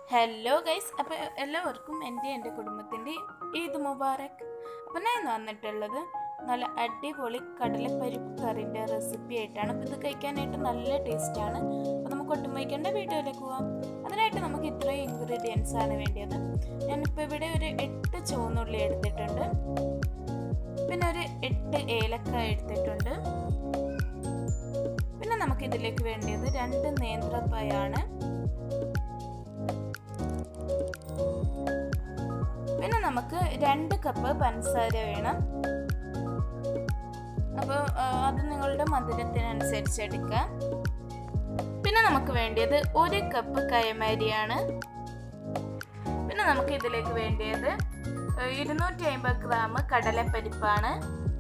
hello guys അപ്പോൾ എല്ലാവർക്കും എൻ്റെ എൻ്റെ കുടുംബത്തിൻ്റെ ഈദ് മുബാറക് അപ്പോൾ ഞാൻ ഇന്ന് വന്നിട്ടുള്ളത് നല്ല അടിപൊളി കടലപ്പരിപ്പ് കറിൻ്റെ റെസിപ്പി ആയിട്ടാണ് അപ്പോൾ ഇത് കഴിക്കാനായിട്ട് നല്ല ടേസ്റ്റാണ് അപ്പോൾ നമുക്ക് ഒട്ടും വയ്ക്കേണ്ട വീഡിയോയിലേക്ക് പോവാം അതിനായിട്ട് നമുക്ക് ഇത്രയും ഇൻഗ്രീഡിയൻസ് ആണ് വേണ്ടിയത് ഞാനിപ്പോൾ ഇവിടെ ഒരു എട്ട് ചുവന്നുള്ളി എടുത്തിട്ടുണ്ട് പിന്നെ ഒരു എട്ട് ഏലക്ക എടുത്തിട്ടുണ്ട് പിന്നെ നമുക്ക് ഇതിലേക്ക് വേണ്ടിയത് രണ്ട് നേന്ത്രപ്പയാണ് പിന്നെ നമുക്ക് രണ്ട് കപ്പ് പഞ്ചസാര വേണം അപ്പോൾ അത് നിങ്ങളുടെ മധുരത്തിനനുസരിച്ച് എടുക്കാം പിന്നെ നമുക്ക് വേണ്ടിയത് ഒരു കപ്പ് കയമരിയാണ് പിന്നെ നമുക്ക് ഇതിലേക്ക് വേണ്ടിയത് ഇരുന്നൂറ്റി അമ്പത് ഗ്രാം കടലപ്പരിപ്പാണ്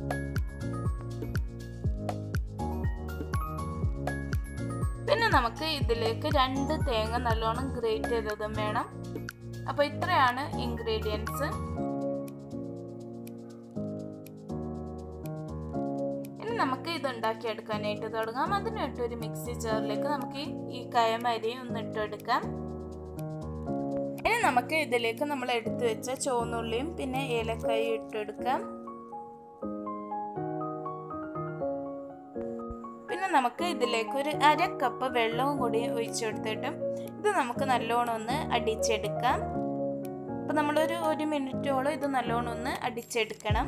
പിന്നെ നമുക്ക് ഇതിലേക്ക് രണ്ട് തേങ്ങ നല്ലോണം ഗ്രേറ്റ് ചെയ്തതും വേണം അപ്പോൾ ഇത്രയാണ് ഇൻഗ്രീഡിയൻസ് ഇനി നമുക്ക് ഇത് ഉണ്ടാക്കിയെടുക്കാനായിട്ട് തുടങ്ങാം അതിനായിട്ട് ഒരു മിക്സി ജാറിലേക്ക് നമുക്ക് ഈ കയമരി ഒന്ന് ഇട്ടെടുക്കാം ഇനി നമുക്ക് ഇതിലേക്ക് നമ്മൾ എടുത്തു വെച്ച ചുവന്നുള്ളിയും പിന്നെ ഏലക്കായും ഇട്ടെടുക്കാം പിന്നെ നമുക്ക് ഇതിലേക്ക് ഒരു അര കപ്പ് വെള്ളവും കൂടി ഒഴിച്ചെടുത്തിട്ടും ഇത് നമുക്ക് നല്ലോണം ഒന്ന് അടിച്ചെടുക്കാം അപ്പം നമ്മളൊരു ഒരു മിനിറ്റോളം ഇത് നല്ലോണം ഒന്ന് അടിച്ചെടുക്കണം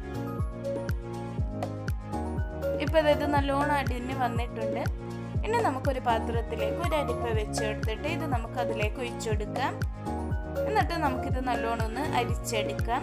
ഇപ്പം ഇത് നല്ലോണം അടിഞ്ഞ് വന്നിട്ടുണ്ട് ഇനി നമുക്കൊരു പാത്രത്തിലേക്ക് ഒരു അരിപ്പ വെച്ചെടുത്തിട്ട് ഇത് നമുക്ക് അതിലേക്ക് ഒഴിച്ചെടുക്കാം എന്നിട്ട് നമുക്കിത് നല്ലോണം ഒന്ന് അരിച്ചെടുക്കാം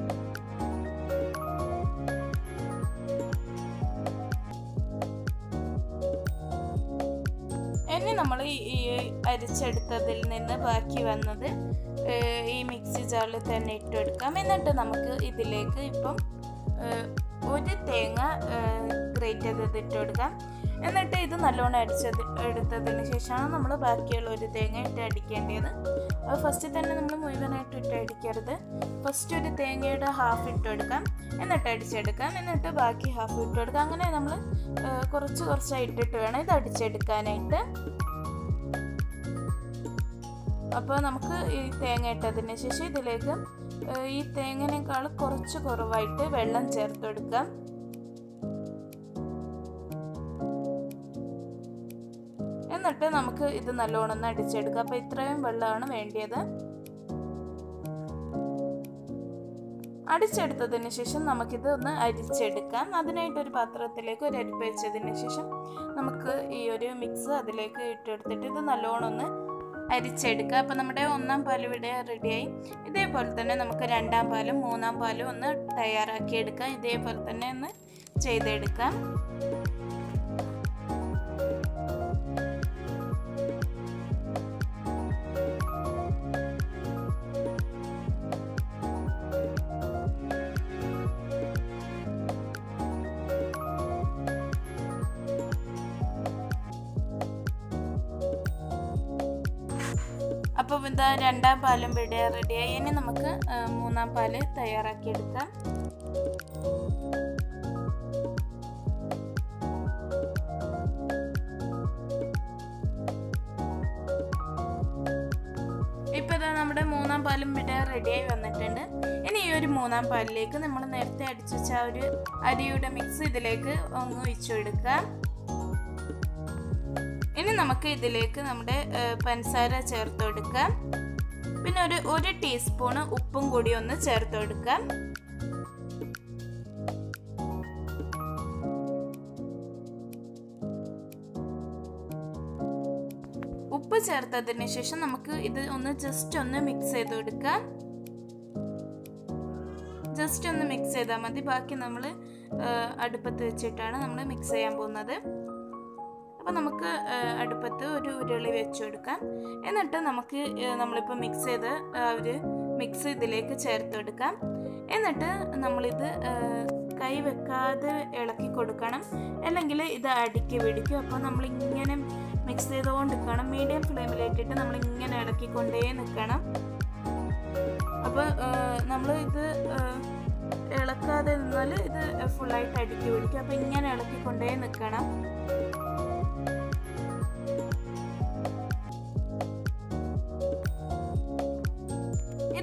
ഇനി നമ്മൾ ഈ അരിച്ചെടുത്തതിൽ നിന്ന് ബാക്കി വന്നത് ഈ മിക്സി ജാറിൽ തന്നെ ഇട്ടെടുക്കാം എന്നിട്ട് നമുക്ക് ഇതിലേക്ക് ഇപ്പം ഒരു തേങ്ങ ഗ്രേറ്റ് ചെയ്തത് ഇട്ടെടുക്കാം എന്നിട്ട് ഇത് നല്ലോണം അടിച്ചത് എടുത്തതിന് ശേഷമാണ് നമ്മൾ ബാക്കിയുള്ള ഒരു തേങ്ങ ഇട്ട് അടിക്കേണ്ടത് അത് ഫസ്റ്റ് തന്നെ നമ്മൾ മുഴുവനായിട്ട് ഇട്ട് അടിക്കരുത് ഫസ്റ്റ് ഒരു തേങ്ങയുടെ ഹാഫ് ഇട്ടെടുക്കാം എന്നിട്ട് അടിച്ചെടുക്കാം എന്നിട്ട് ബാക്കി ഹാഫ് ഇട്ടെടുക്കാം അങ്ങനെ നമ്മൾ കുറച്ച് കുറച്ചായി ഇട്ടിട്ട് വേണം ഇത് അടിച്ചെടുക്കാനായിട്ട് അപ്പോൾ നമുക്ക് ഈ തേങ്ങ ഇട്ടതിന് ശേഷം ഇതിലേക്ക് ഈ തേങ്ങനേക്കാൾ കുറച്ച് കുറവായിട്ട് വെള്ളം ചേർത്തെടുക്കാം എന്നിട്ട് നമുക്ക് ഇത് നല്ലോണം ഒന്ന് അടിച്ചെടുക്കാം അപ്പോൾ ഇത്രയും വെള്ളമാണ് വേണ്ടിയത് അടിച്ചെടുത്തതിന് ശേഷം നമുക്കിത് ഒന്ന് അരിച്ചെടുക്കാം അതിനായിട്ട് ഒരു പാത്രത്തിലേക്ക് ഒരു അരിപ്പ് വെച്ചതിന് ശേഷം നമുക്ക് ഈ ഒരു മിക്സ് അതിലേക്ക് ഇട്ടെടുത്തിട്ട് ഇത് നല്ലോണം ഒന്ന് അരിച്ചെടുക്കുക അപ്പോൾ നമ്മുടെ ഒന്നാം പാൽ ഇവിടെ റെഡിയായി ഇതേപോലെ തന്നെ നമുക്ക് രണ്ടാം പാലും മൂന്നാം പാലും ഒന്ന് തയ്യാറാക്കി എടുക്കാം ഇതേപോലെ തന്നെ ഒന്ന് ചെയ്തെടുക്കാം അപ്പോൾ ഇതാ രണ്ടാം പാലും ഇവിടെ റെഡിയായി ഇനി നമുക്ക് മൂന്നാം പാല് തയ്യാറാക്കിയെടുക്കാം ഇപ്പോൾ ഇതാ നമ്മുടെ മൂന്നാം പാലും ഇവിടെ റെഡിയായി വന്നിട്ടുണ്ട് ഇനി ഈ ഒരു മൂന്നാം പാലിലേക്ക് നമ്മൾ നേരത്തെ അടിച്ചു വെച്ച ആ ഒരു അരിയുടെ മിക്സ് ഇതിലേക്ക് ഒന്ന് ഒഴിച്ചു കൊടുക്കാം ഇനി നമുക്ക് ഇതിലേക്ക് നമ്മുടെ പഞ്ചസാര ചേർത്ത് കൊടുക്കാം പിന്നെ ഒരു ഒരു ടീസ്പൂണ് ഉപ്പും കൂടി ഒന്ന് ചേർത്ത് കൊടുക്കാം ഉപ്പ് ചേർത്തതിന് ശേഷം നമുക്ക് ഇത് ഒന്ന് ജസ്റ്റ് ഒന്ന് മിക്സ് ചെയ്ത് കൊടുക്കാം ജസ്റ്റ് ഒന്ന് മിക്സ് ചെയ്താൽ മതി ബാക്കി നമ്മൾ അടുപ്പത്ത് വെച്ചിട്ടാണ് നമ്മൾ മിക്സ് ചെയ്യാൻ പോകുന്നത് അപ്പോൾ നമുക്ക് അടുപ്പത്ത് ഒരു ഉരുളി വെച്ച് കൊടുക്കാം എന്നിട്ട് നമുക്ക് നമ്മളിപ്പോൾ മിക്സ് ചെയ്ത് ഒരു മിക്സ് ഇതിലേക്ക് ചേർത്ത് കൊടുക്കാം എന്നിട്ട് നമ്മളിത് കൈ വെക്കാതെ ഇളക്കി കൊടുക്കണം അല്ലെങ്കിൽ ഇത് അടുക്കി പിടിക്കും അപ്പോൾ നമ്മളിങ്ങനെ മിക്സ് ചെയ്തുകൊണ്ട് നിൽക്കണം മീഡിയം ഫ്ലെയിമിലേക്കിട്ട് നമ്മളിങ്ങനെ ഇളക്കിക്കൊണ്ടേ നിൽക്കണം അപ്പോൾ നമ്മൾ ഇത് ഇളക്കാതെ നിന്നാൽ ഇത് ഫുള്ളായിട്ട് അടുക്കി പിടിക്കും അപ്പോൾ ഇങ്ങനെ ഇളക്കിക്കൊണ്ടേ നിൽക്കണം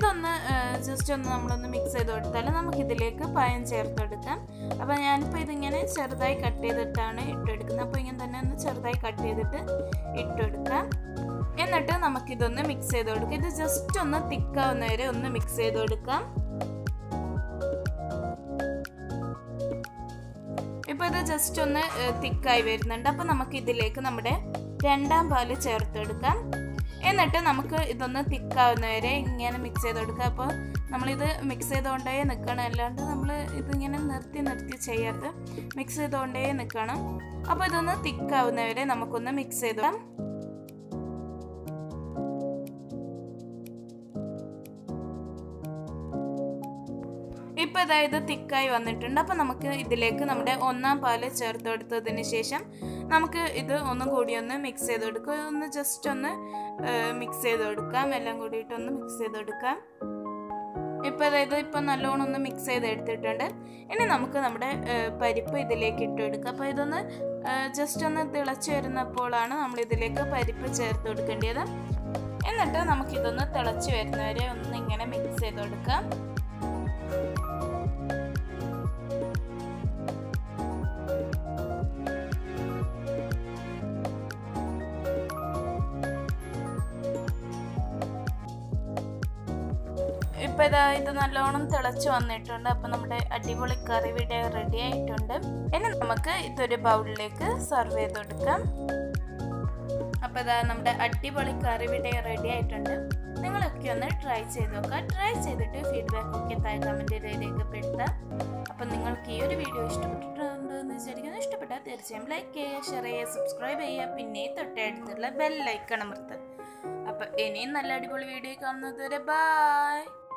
ഇതൊന്ന് ജസ്റ്റ് ഒന്ന് നമ്മളൊന്ന് മിക്സ് ചെയ്ത് കൊടുത്താൽ നമുക്കിതിലേക്ക് പഴം ചേർത്ത് കൊടുക്കാം അപ്പോൾ ഞാനിപ്പോൾ ഇതിങ്ങനെ ചെറുതായി കട്ട് ചെയ്തിട്ടാണ് ഇട്ടെടുക്കുന്നത് അപ്പോൾ ഇങ്ങനെ തന്നെ ഒന്ന് ചെറുതായി കട്ട് ചെയ്തിട്ട് ഇട്ടെടുക്കാം എന്നിട്ട് നമുക്കിതൊന്ന് മിക്സ് ചെയ്ത് കൊടുക്കാം ഇത് ജസ്റ്റ് ഒന്ന് തിക്കാവുന്ന വരെ ഒന്ന് മിക്സ് ചെയ്ത് കൊടുക്കാം ഇപ്പോൾ ഇത് ജസ്റ്റ് ഒന്ന് തിക്കായി വരുന്നുണ്ട് അപ്പോൾ നമുക്ക് ഇതിലേക്ക് നമ്മുടെ രണ്ടാം പാല് ചേർത്തെടുക്കാം എന്നിട്ട് നമുക്ക് ഇതൊന്ന് തിക്കാവുന്ന വരെ ഇങ്ങനെ മിക്സ് ചെയ്ത് കൊടുക്കുക അപ്പോൾ നമ്മളിത് മിക്സ് ചെയ്തുകൊണ്ടേ നിൽക്കണം അല്ലാണ്ട് നമ്മൾ ഇതിങ്ങനെ നിർത്തി നിർത്തി ചെയ്യരുത് മിക്സ് ചെയ്തുകൊണ്ടേ നിൽക്കണം അപ്പോൾ ഇതൊന്ന് തിക്കാവുന്ന വരെ നമുക്കൊന്ന് മിക്സ് ചെയ്ത് ഇപ്പോൾ അതായത് തിക്കായി വന്നിട്ടുണ്ട് അപ്പോൾ നമുക്ക് ഇതിലേക്ക് നമ്മുടെ ഒന്നാം പാല് ചേർത്ത് കൊടുത്തതിന് ശേഷം നമുക്ക് ഇത് ഒന്നും കൂടി ഒന്ന് മിക്സ് ചെയ്ത് കൊടുക്കുക ഒന്ന് ജസ്റ്റ് ഒന്ന് മിക്സ് ചെയ്ത് കൊടുക്കാം എല്ലാം കൂടിയിട്ട് ഒന്ന് മിക്സ് ചെയ്ത് കൊടുക്കാം ഇപ്പോൾ അതായത് ഇപ്പോൾ നല്ലോണം ഒന്ന് മിക്സ് ചെയ്ത് എടുത്തിട്ടുണ്ട് ഇനി നമുക്ക് നമ്മുടെ പരിപ്പ് ഇതിലേക്ക് ഇട്ട് കൊടുക്കുക അപ്പോൾ ഇതൊന്ന് ജസ്റ്റ് ഒന്ന് തിളച്ച് വരുന്നപ്പോഴാണ് നമ്മൾ ഇതിലേക്ക് പരിപ്പ് ചേർത്ത് കൊടുക്കേണ്ടത് എന്നിട്ട് നമുക്കിതൊന്ന് തിളച്ച് വരുന്നവരെ ഒന്ന് ഇങ്ങനെ മിക്സ് ചെയ്ത് കൊടുക്കാം ഇപ്പോൾ ഇതാ ഇത് നല്ലോണം തിളച്ച് വന്നിട്ടുണ്ട് അപ്പോൾ നമ്മുടെ അടിപൊളി കറി ഇവിടെ റെഡി ആയിട്ടുണ്ട് ഇനി നമുക്ക് ഇതൊരു ബൗളിലേക്ക് സെർവ് ചെയ്ത് കൊടുക്കാം അപ്പോൾ ഇതാ നമ്മുടെ അടിപൊളി കറി ഇവിടെ റെഡി ആയിട്ടുണ്ട് നിങ്ങളൊക്കെ ഒന്ന് ട്രൈ ചെയ്ത് നോക്കുക ട്രൈ ചെയ്തിട്ട് ഫീഡ്ബാക്ക് ഒക്കെ താഴെ കമൻറ്റ് രേഖപ്പെടുത്താം അപ്പം നിങ്ങൾക്ക് ഈ ഒരു വീഡിയോ ഇഷ്ടപ്പെട്ടിട്ടുണ്ടോ എന്ന് വിചാരിക്കുന്നു ഇഷ്ടപ്പെട്ടാൽ തീർച്ചയായും ലൈക്ക് ചെയ്യുക ഷെയർ ചെയ്യുക സബ്സ്ക്രൈബ് ചെയ്യുക പിന്നെ തൊട്ടടുത്തുള്ള ബെൽ ലൈക്കൺ അമർത്തുക അപ്പം ഇനിയും നല്ല അടിപൊളി വീഡിയോ കാണുന്നത് വരെ ബായ്